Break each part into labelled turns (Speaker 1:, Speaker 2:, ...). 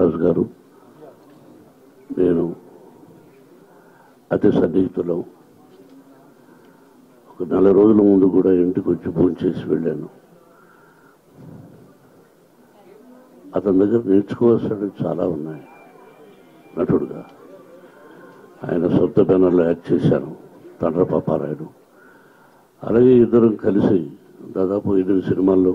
Speaker 1: కృష్ణరాజు గారు నేను అతి సన్నిహితులం ఒక నెల రోజుల ముందు కూడా ఇంటికి వచ్చి ఫోన్ చేసి వెళ్ళాను అతని దగ్గర నేర్చుకోవాల్సినవి చాలా ఉన్నాయి నటుడుగా ఆయన సొంత బ్యానర్లో యాక్ట్ చేశాను తండ్ర పాపారాయుడు అలాగే ఇద్దరం కలిసి దాదాపు ఎనిమిది సినిమాల్లో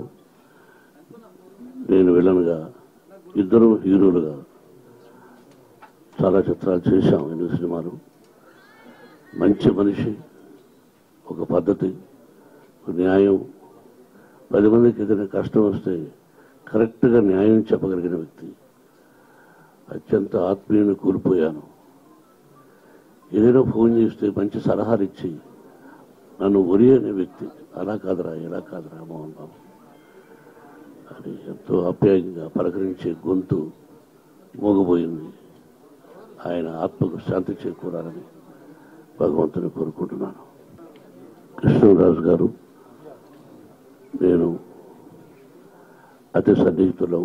Speaker 1: నేను విలన్గా ఇద్దరు హీరోలుగా చాలా చిత్రాలు చేశాం ఎనిమిది సినిమాలు మంచి మనిషి ఒక పద్ధతి ఒక న్యాయం పది మందికి ఏదైనా కష్టం వస్తే కరెక్ట్గా న్యాయం చెప్పగలిగిన వ్యక్తి అత్యంత ఆత్మీయుని కోల్పోయాను ఏదైనా ఫోన్ చేస్తే మంచి సలహాలు ఇచ్చి నన్ను ఒరి అనే వ్యక్తి అలా కాదురా ఎలా కాదురా మోహన్ బాబు అని ఎంతో ఆప్యాయంగా పలకరించే గొంతు మోగబోయింది ఆయన ఆత్మకు శాంతి చేకూరాలని భగవంతుని కోరుకుంటున్నాను కృష్ణరాజు గారు నేను అతి సన్నిహితులం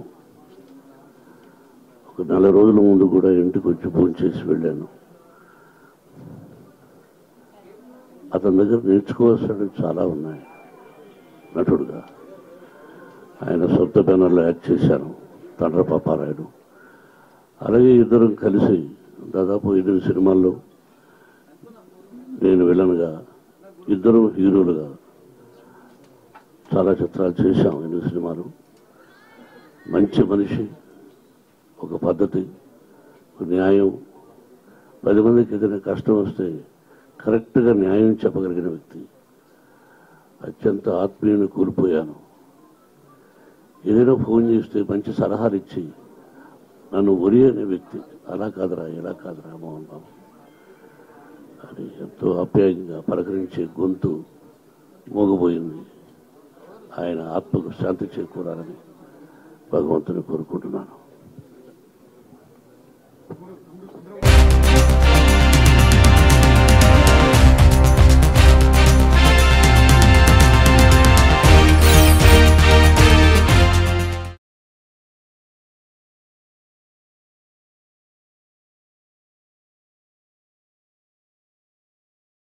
Speaker 1: ఒక నెల రోజుల ముందు కూడా ఇంటికి వచ్చి ఫోన్ చేసి వెళ్ళాను అతని దగ్గర నేర్చుకోవాల్సినవి చాలా ఉన్నాయి నటుడుగా ఆయన సొంత బ్యానర్లో యాక్ట్ చేశాను తండ్ర పాపారాయుడు అలాగే ఇద్దరం కలిసి దాదాపు ఎనిమిది సినిమాల్లో నేను విలన్గా ఇద్దరు హీరోలుగా చాలా చిత్రాలు చేశాం ఎనిమిది సినిమాలు మంచి మనిషి ఒక పద్ధతి ఒక న్యాయం పది మందికి ఏదైనా కష్టం వస్తే కరెక్ట్గా న్యాయం చెప్పగలిగిన వ్యక్తి అత్యంత ఆత్మీయుని కోల్పోయాను ఏదైనా ఫోన్ చేస్తే మంచి సలహాలు ఇచ్చి నన్ను ఒరి అనే వ్యక్తి అలా కాదురా ఎలా కాదురా మోహన్ బాబు అని ఎంతో ఆప్యాయంగా పలకరించే గొంతు మోగబోయింది ఆయన ఆత్మకు శాంతి చేకూరాలని భగవంతుని కోరుకుంటున్నాను